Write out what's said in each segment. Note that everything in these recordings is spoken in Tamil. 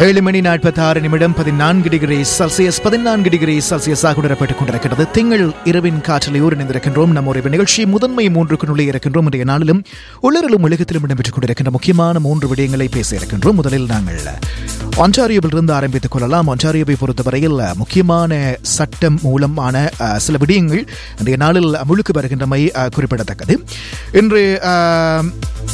ஏழு மணி நாற்பத்தி ஆறு நிமிடம் பதினான்கு டிகிரி செல்சியஸ் பதினான்கு டிகிரி செல்சியஸாக உணரப்பட்டுக் கொண்டிருக்கிறது திங்கள் இரவின் காற்றலையோடு இணைந்திருக்கின்றோம் நம்ம ஒரு நிகழ்ச்சி முதன்மை மூன்றுக்கு நுழைய இருக்கின்றோம் இன்றைய நாளிலும் உள்ளிலும் உலகத்திலும் இடம்பெற்றுக் கொண்டிருக்கின்ற முக்கியமான மூன்று விடயங்களை பேச இருக்கின்றோம் முதலில் நாங்கள் ஒன்டாரியோவிலிருந்து ஆரம்பித்துக் கொள்ளலாம் ஒன்டாரியோவை பொறுத்தவரையில் முக்கியமான சட்டம் மூலமான அஹ், சில விடயங்கள் இன்றைய நாளில் அமுழுக்கு வருகின்றமை அஹ், குறிப்பிடத்தக்கது இன்று அஹ்,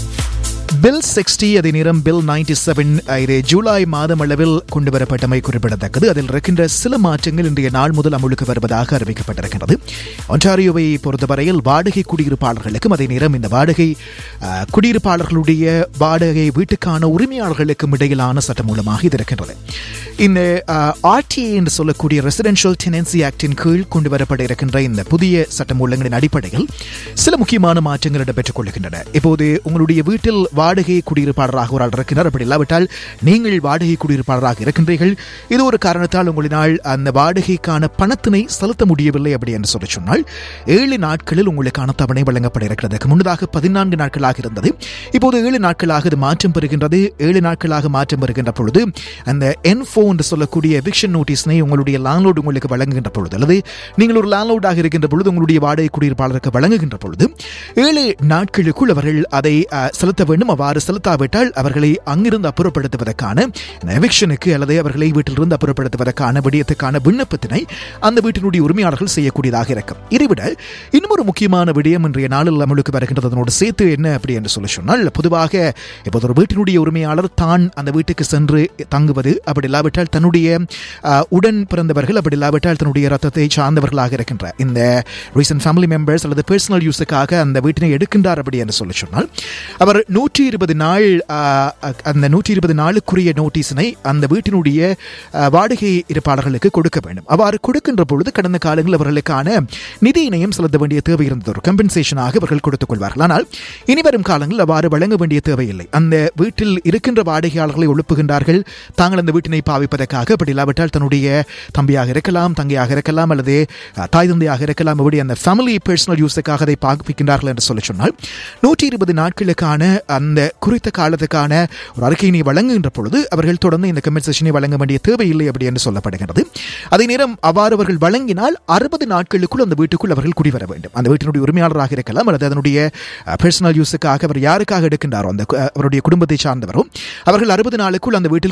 பில் சிக்ஸ்டி அதே நேரம் பில் நைன்டி செவன் இது ஜூலை மாதம் அளவில் கொண்டு வரப்பட்டமை குறிப்பிடத்தக்கது அதில் இருக்கின்ற சில மாற்றங்கள் இன்றைய நாள் முதல் அமுலுக்கு வருவதாக அறிவிக்கப்பட்டிருக்கிறது ஒன்டாரியோவை பொறுத்தவரையில் வாடகை குடியிருப்பாளர்களுக்கும் அதே நேரம் இந்த வாடகை அஹ், குடியிருப்பாளர்களுடைய வாடகை வீட்டுக்கான உரிமையாளர்களுக்கும் இடையிலான சட்டம் மூலமாக இது இருக்கின்றது இந்த ஆர்டிஏ என்று சொல்லக்கூடிய ரெசிடென்ஷியல் டெனன்சி ஆக்டின் கீழ் கொண்டு வரப்பட இருக்கின்ற இந்த புதிய சட்டமூலங்களின் அடிப்படையில் சில முக்கியமான மாற்றங்கள் இடம்பெற்றுக் கொள்கின்றன இப்போது உங்களுடைய வீட்டில் வாடகை குடியிருப்பாளராக ஒரு ஆள் இருக்கிறார் அப்படி இல்லாவிட்டால் நீங்கள் வாடகை குடியிருப்பாளராக இருக்கின்றீர்கள் இது ஒரு காரணத்தால் உங்களினால் அந்த வாடகைக்கான பணத்தினை செலுத்த முடியவில்லை அப்படி என்று சொல்லி சொன்னால் ஏழு நாட்களில் உங்களுக்கான தவணை வழங்கப்பட இருக்கிறது அதுக்கு முன்னதாக பதினான்கு நாட்களாக இருந்தது இப்போது ஏழு நாட்களாக இது மாற்றம் பெறுகின்றது ஏழு நாட்களாக மாற்றம் பெறுகின்ற பொழுது அந்த என்ஃபோ என்று சொல்லக்கூடிய எவிக்ஷன் நோட்டீஸினை உங்களுடைய லேண்ட்லோடு உங்களுக்கு வழங்குகின்ற பொழுது அல்லது நீங்கள் ஒரு லேண்ட்லோடாக இருக்கின்ற பொழுது உங்களுடைய வாடகை குடியிருப்பாளருக்கு வழங்குகின்ற பொழுது ஏழு நாட்களுக்குள் அவர்கள் அதை அஹ், செலுத்த வேண்டும் அவ்வாறு செலுத்தாவிட்டால் அவர்களை அங்கிருந்து அப்புறப்படுத்துவதற்கான எவிக்ஷனுக்கு அல்லது அவர்களை வீட்டிலிருந்து அப்புறப்படுத்துவதற்கான விடயத்துக்கான விண்ணப்பத்தினை அந்த வீட்டினுடைய உரிமையாளர்கள் செய்யக்கூடியதாக இருக்கும் இதைவிட இன்னும் ஒரு முக்கியமான விடயம் இன்றைய நாளில் அமலுக்கு வருகின்றது அதனோடு சேர்த்து என்ன அப்படி என்று சொல்லி சொன்னால் பொதுவாக இப்போது ஒரு வீட்டினுடைய உரிமையாளர் தான் அந்த வீட்டுக்கு சென்று தங்குவது அப்படி இல்லாவிட்டால் தன்னுடைய அஹ், உடன் பிறந்தவர்கள் அப்படி இல்லாவிட்டால் தன்னுடைய ரத்தத்தை சார்ந்தவர்களாக இருக்கின்ற இந்த ரீசன்ட் ஃபேமிலி மெம்பர்ஸ் அல்லது பர்சனல் யூஸுக்காக அந்த வீட்டினை எடுக்கின்றார் அப்படி என்று சொல்லி சொன்னால் அவர் நூற்றி இருபது நாள் அஹ், அந்த நூற்றி இருபது நாளுக்குரிய நோட்டீஸினை அந்த வீட்டினுடைய அஹ், வாடகை இருப்பாளர்களுக்கு கொடுக்க வேண்டும் அவ்வாறு கொடுக்கின்ற பொழுது கடந்த காலங்களில் அவர்களுக்கான நிதி இணையம் செலுத்த வேண்டிய தேவை இருந்தது ஒரு கம்பன்சேஷனாக அவர்கள் கொடுத்துக் கொள்வார்கள் ஆனால் இனி வரும் காலங்களில் அவ்வாறு வழங்க வேண்டிய தேவையில்லை அந்த வீட்டில் இருக்கின்ற வாடகையாளர்களை எழுப்புகின்றார்கள் தாங்கள் அந்த வீட்டினை பாவிப்பதற்காக அப்படி இல்லாவிட்டால் தன்னுடைய தம்பியாக இருக்கலாம் தங்கையாக இருக்கலாம் அல்லது அஹ், தாய் தந்தையாக இருக்கலாம் அப்படி அந்த ஃபேமிலி பர்சனல் யூஸுக்காக அதை பாவிக்கின்றார்கள் என்று சொல்லி சொன்னால் நூற்றி இருபது நாட்களுக்கான அந்த குறித்த காலத்துக்கான ஒரு அறிக்கையினை வழங்குகின்ற பொழுது அவர்கள் தொடர்ந்து இந்த கம்பன்சேஷனை வழங்க வேண்டிய தேவையில்லை அப்படி என்று சொல்லப்படுகிறது அதே நேரம் அவ்வாறு அவர்கள் வழங்கினால் அறுபது நாட்களுக்குள் அந்த வீட்டுக்குள் அவர்கள் குடிவர வேண்டும் அந்த வீட்டினுடைய உரிமையாளராக இருக்கலாம் அல்லது அதனுடைய பர்சனல் யூஸுக்காக அவர் யாருக்காக எடுக்கின்றாரோ அந்த கு- அவருடைய குடும்பத்தை சார்ந்தவரோ அவர்கள் அறுபது நாளுக்குள் அந்த வீட்டில்